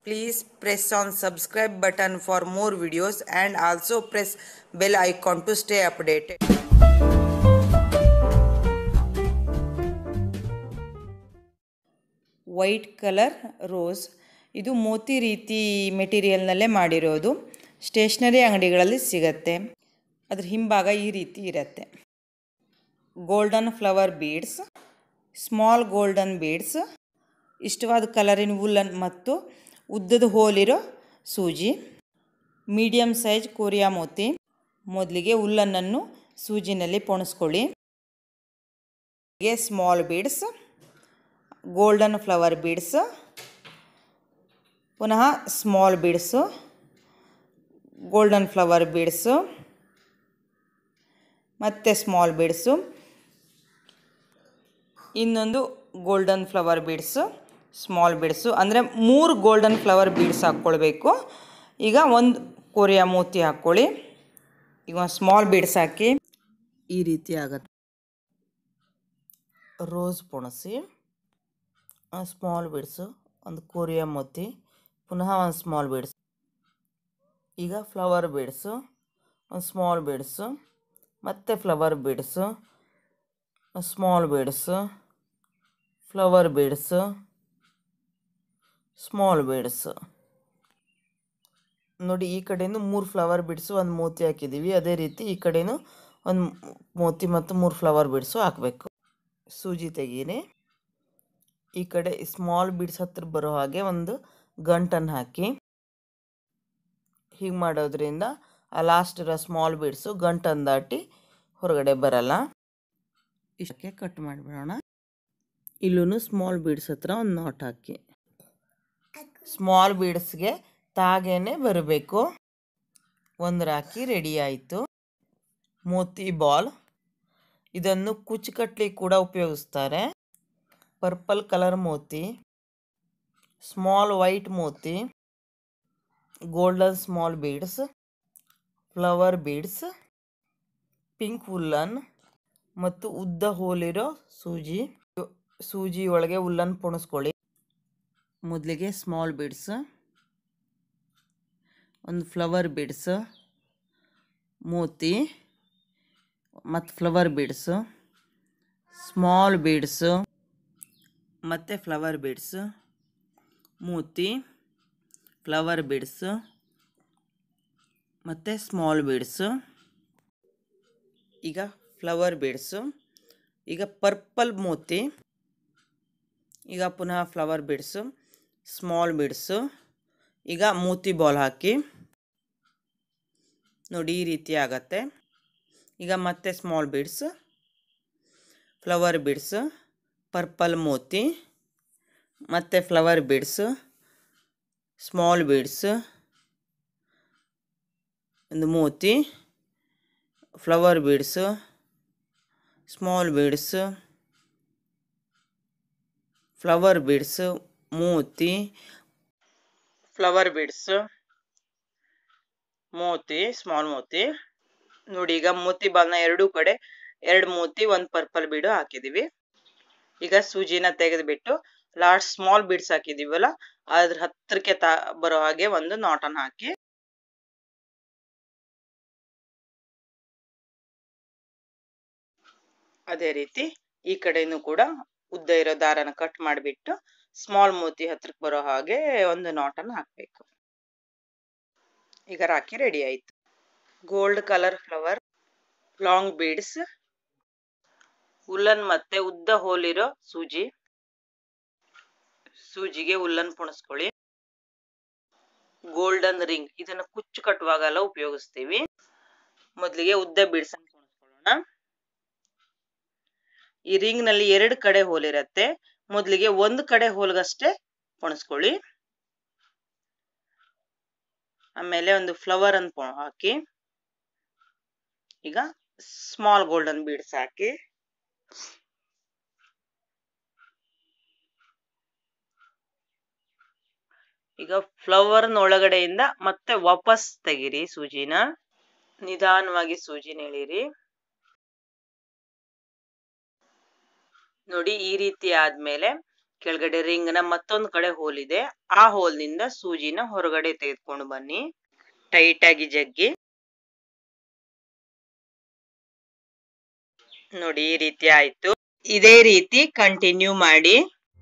Please press on subscribe button for more videos and also press bell icon to stay updated. White colour rose ಇದು ಮೋತಿ ರೀತಿ ಮೆಟೀರಿಯಲ್ನಲ್ಲೇ ಮಾಡಿರೋದು stationery ಅಂಗಡಿಗಳಲ್ಲಿ ಸಿಗತ್ತೆ ಅದ್ರ ಹಿಂಭಾಗ ಈ ರೀತಿ ಇರುತ್ತೆ golden flower beads small golden beads ಇಷ್ಟವಾದ ಕಲರಿನ ವುಲ್ಲನ್ ಮತ್ತು ಉದ್ದದ ಹೋಲಿರೋ ಸೂಜಿ ಮೀಡಿಯಮ್ ಸೈಜ್ ಕೋರಿಯಾ ಮೋತಿ ಮೊದಲಿಗೆ ಉಲ್ಲನ್ನನ್ನು ಸೂಜಿನಲ್ಲಿ ಪೊಣಿಸ್ಕೊಳ್ಳಿ small beads golden flower beads ಪುನಃ small beads golden flower beads ಮತ್ತು ಸ್ಮಾಲ್ ಬೀಡ್ಸು ಇನ್ನೊಂದು golden flower beads small beads ಅಂದರೆ ಮೂರು ಗೋಲ್ಡನ್ ಫ್ಲವರ್ ಬೀಡ್ಸ್ ಹಾಕ್ಕೊಳ್ಬೇಕು ಈಗ ಒಂದು ಕೊರಿಯಾ ಮೋತಿ ಹಾಕ್ಕೊಳ್ಳಿ ಈಗ ಒಂದು ಸ್ಮಾಲ್ ಬೀಡ್ಸ್ ಹಾಕಿ ಈ ರೀತಿ ಆಗತ್ತೆ ರೋಸ್ ಪೊಣಸಿ ಸ್ಮಾಲ್ ಬೀಡ್ಸು ಒಂದು ಕೊರಿಯಾ ಮೋತಿ ಪುನಃ ಒಂದು ಸ್ಮಾಲ್ ಬೀಡ್ಸ್ ಈಗ ಫ್ಲವರ್ ಬೀಡ್ಸು ಒಂದು ಸ್ಮಾಲ್ ಬೀಡ್ಸು ಮತ್ತು flower beads small beads flower beads small beads ನೋಡಿ ಈ ಕಡೆಯಿಂದ ಮೂರು ಫ್ಲವರ್ ಬಿಡ್ಸು ಒಂದು ಮೋತಿ ಹಾಕಿದ್ದೀವಿ ಅದೇ ರೀತಿ ಈ ಕಡೆಯೂ ಒಂದು ಮೋತಿ ಮತ್ತು ಮೂರು ಫ್ಲವರ್ ಬಿಡ್ಸು ಹಾಕಬೇಕು ಸೂಜಿ ತೆಗೀರಿ ಈ ಕಡೆ ಸ್ಮಾಲ್ ಬೀಡ್ಸ್ ಹತ್ರ ಬರೋ ಹಾಗೆ ಒಂದು ಗಂಟನ್ನು ಹಾಕಿ ಹೀಗೆ ಮಾಡೋದ್ರಿಂದ ಆ ಲಾಸ್ಟ್ ಇರೋ ಸ್ಮಾಲ್ ಬೀಡ್ಸು ಗಂಟನ್ನು ದಾಟಿ ಹೊರಗಡೆ ಬರಲ್ಲ ಇಷ್ಟಕ್ಕೆ ಕಟ್ ಮಾಡಿಬಿಡೋಣ ಇಲ್ಲೂ ಸ್ಮಾಲ್ ಬೀಡ್ಸ್ ಹತ್ರ ಒಂದು ನಾಟ್ ಹಾಕಿ ಸ್ಮಾಲ್ ಬೀಡ್ಸ್ಗೆ ತಾಗೇನೆ ಬರಬೇಕು ಒಂದು ರಾಕಿ ರೆಡಿ ಆಯಿತು ಮೋತಿ ಬಾಲ್ ಇದನ್ನು ಕುಚ್ಚು ಕಟ್ಲಿಕ್ಕೆ ಕೂಡ ಉಪಯೋಗಿಸ್ತಾರೆ ಪರ್ಪಲ್ ಕಲರ್ ಮೋತಿ ಸ್ಮಾಲ್ ವೈಟ್ ಮೋತಿ golden small beads flower beads pink woollen ಮತ್ತು ಉದ್ದ ಹೋಲಿರೋ ಸೂಜಿ ಸೂಜಿ ಒಳಗೆ ಉಲ್ಲನ್ ಪೊಣಿಸ್ಕೊಳ್ಳಿ ಮೊದಲಿಗೆ ಸ್ಮಾಲ್ ಬೀಡ್ಸ್ ಒಂದು ಫ್ಲವರ್ ಬೀಡ್ಸ್ ಮೋತಿ ಮತ್ತು ಫ್ಲವರ್ ಬೀಡ್ಸು ಸ್ಮಾಲ್ ಬೀಡ್ಸು ಮತ್ತು ಫ್ಲವರ್ ಬೀಡ್ಸು ಮೂತಿ ಫ್ಲವರ್ ಬೀಡ್ಸು ಮತ್ತು ಸ್ಮಾಲ್ ಬೀಡ್ಸು ಈಗ ಫ್ಲವರ್ ಬೀಡ್ಸು ಈಗ ಪರ್ಪಲ್ ಮೋತಿ ಈಗ ಪುನಃ ಫ್ಲವರ್ ಬೀಡ್ಸು ಸ್ಮಾಲ್ ಬೀಡ್ಸು ಈಗ ಮೋತಿ ಬಾಲ್ ಹಾಕಿ ನೋಡಿ ಈ ರೀತಿ ಆಗತ್ತೆ ಈಗ ಮತ್ತೆ small beads flower beads purple ಮೋತಿ ಮತ್ತು ಫ್ಲವರ್ ಬೀಡ್ಸ್ ಸ್ಮಾಲ್ ಬೀಡ್ಸ್ ಒಂದು ಮೋತಿ flower beads small beads flower beads ಮೋತಿ ಫ್ಲವರ್ ಬೀಡ್ಸು ಮೋತಿ ಸ್ಮಾಲ್ ಮೋತಿ ನೋಡಿ ಈಗ ಮೋತಿ ಬಾಲ್ನ ಎರಡೂ ಕಡೆ ಎರಡು ಮೋತಿ ಒಂದು ಪರ್ಪಲ್ ಬೀಡು ಹಾಕಿದೀವಿ ಈಗ ಸೂಜಿನ ತೆಗೆದುಬಿಟ್ಟು ಲಾಸ್ಟ್ ಸ್ಮಾಲ್ ಬೀಡ್ಸ್ ಹಾಕಿದೀವಲ್ಲ ಅದ್ರ ಹತ್ರಕ್ಕೆ ತಾ ಬರೋ ಹಾಗೆ ಒಂದು ನಾಟನ್ ಹಾಕಿ ಅದೇ ರೀತಿ ಈ ಕಡೆನೂ ಕೂಡ ಉದ್ದ ಇರೋ ದಾರನ ಕಟ್ ಮಾಡಿಬಿಟ್ಟು ಸ್ಮಾಲ್ ಮೋತಿ ಹತ್ರಕ್ಕೆ ಬರೋ ಹಾಗೆ ಒಂದು ನಾಟನ್ ಹಾಕಬೇಕು ಈಗ ರಾಖಿ ರೆಡಿ ಆಯ್ತು gold colour flower long beads woollen ಮತ್ತೆ ಉದ್ದ ಹೋಲಿರೋ ಸೂಜಿ ಸೂಜಿಗೆ ಉಲ್ಲನ್ ಪುಣಿಸ್ಕೊಳ್ಳಿ ಗೋಲ್ಡನ್ ರಿಂಗ್ ಇದನ್ನ ಕುಚ್ಚು ಕಟ್ಟುವಾಗೆಲ್ಲ ಉಪಯೋಗಿಸ್ತೀವಿ ಮೊದಲಿಗೆ ಉದ್ದ ಬೀಡ್ಸ್ ಪುಣಿಸ್ಕೊಳ್ಳೋಣ ಈ ರಿಂಗ್ ನಲ್ಲಿ ಎರಡು ಕಡೆ ಹೋಲಿರತ್ತೆ ಮೊದಲಿಗೆ ಒಂದು ಕಡೆ ಹೋಲ್ಗಷ್ಟೇ ಪೊಣಿಸ್ಕೊಳ್ಳಿ ಆಮೇಲೆ ಒಂದು ಫ್ಲವರ್ ಅನ್ನು ಹಾಕಿ ಈಗ ಸ್ಮಾಲ್ ಗೋಲ್ಡನ್ ಬೀಡ್ಸ್ ಹಾಕಿ ಈಗ ಫ್ಲವರ್ ಒಳಗಡೆಯಿಂದ ಮತ್ತೆ ವಾಪಸ್ ತೆಗಿರಿ ಸೂಜಿನ ನಿಧಾನವಾಗಿ ಸೂಜಿನ ಎಳೀರಿ ನೋಡಿ ಈ ರೀತಿ ಆದ್ಮೇಲೆ ಕೆಳಗಡೆ ರಿಂಗ್ ನ ಮತ್ತೊಂದು ಕಡೆ ಹೋಲ್ ಇದೆ ಆ ಹೋಲ್ ನಿಂದ ಸೂಜಿನ ಹೊರಗಡೆ ತೆಗೆದುಕೊಂಡು ಬನ್ನಿ ಟೈಟ್ ಆಗಿ ಜಗ್ಗಿ ನೋಡಿ ಈ ರೀತಿ ಆಯ್ತು ಇದೇ ರೀತಿ ಕಂಟಿನ್ಯೂ ಮಾಡಿ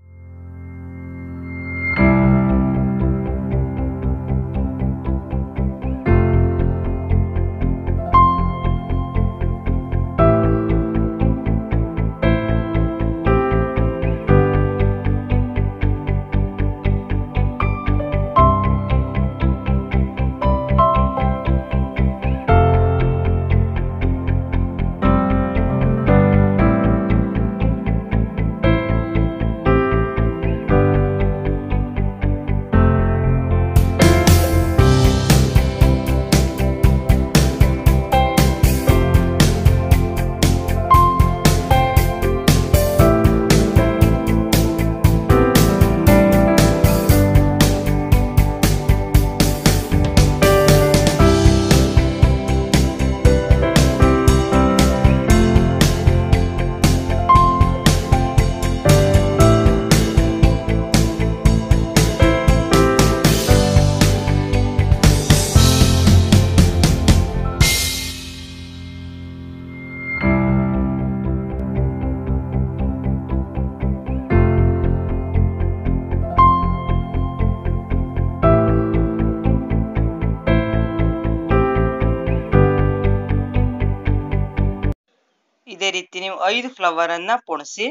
ಇದೇ ರೀತಿ ನೀವು ಐದು ಫ್ಲವರ್ ಅನ್ನ ಪೊಣಿಸಿ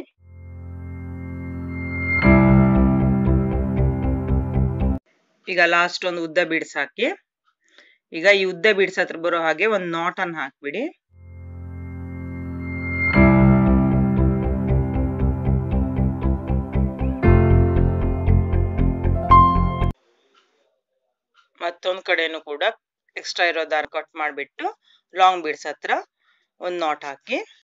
ಈಗ ಲಾಸ್ಟ್ ಒಂದು ಉದ್ದ ಬೀಡ್ಸ್ ಹಾಕಿ ಈಗ ಈ ಉದ್ದ ಬೀಡ್ಸ್ ಹತ್ರ ಬರೋ ಹಾಗೆ ಒಂದು ನಾಟ್ ಅನ್ನ ಹಾಕ್ಬಿಡಿ ಮತ್ತೊಂದ್ ಕಡೆನೂ ಕೂಡ ಎಕ್ಸ್ಟ್ರಾ ಇರೋ ದಾರ ಕಟ್ ಮಾಡ್ಬಿಟ್ಟು ಲಾಂಗ್ ಬೀಡ್ಸ್ ಹತ್ರ ಒಂದ್ ನಾಟ್ ಹಾಕಿ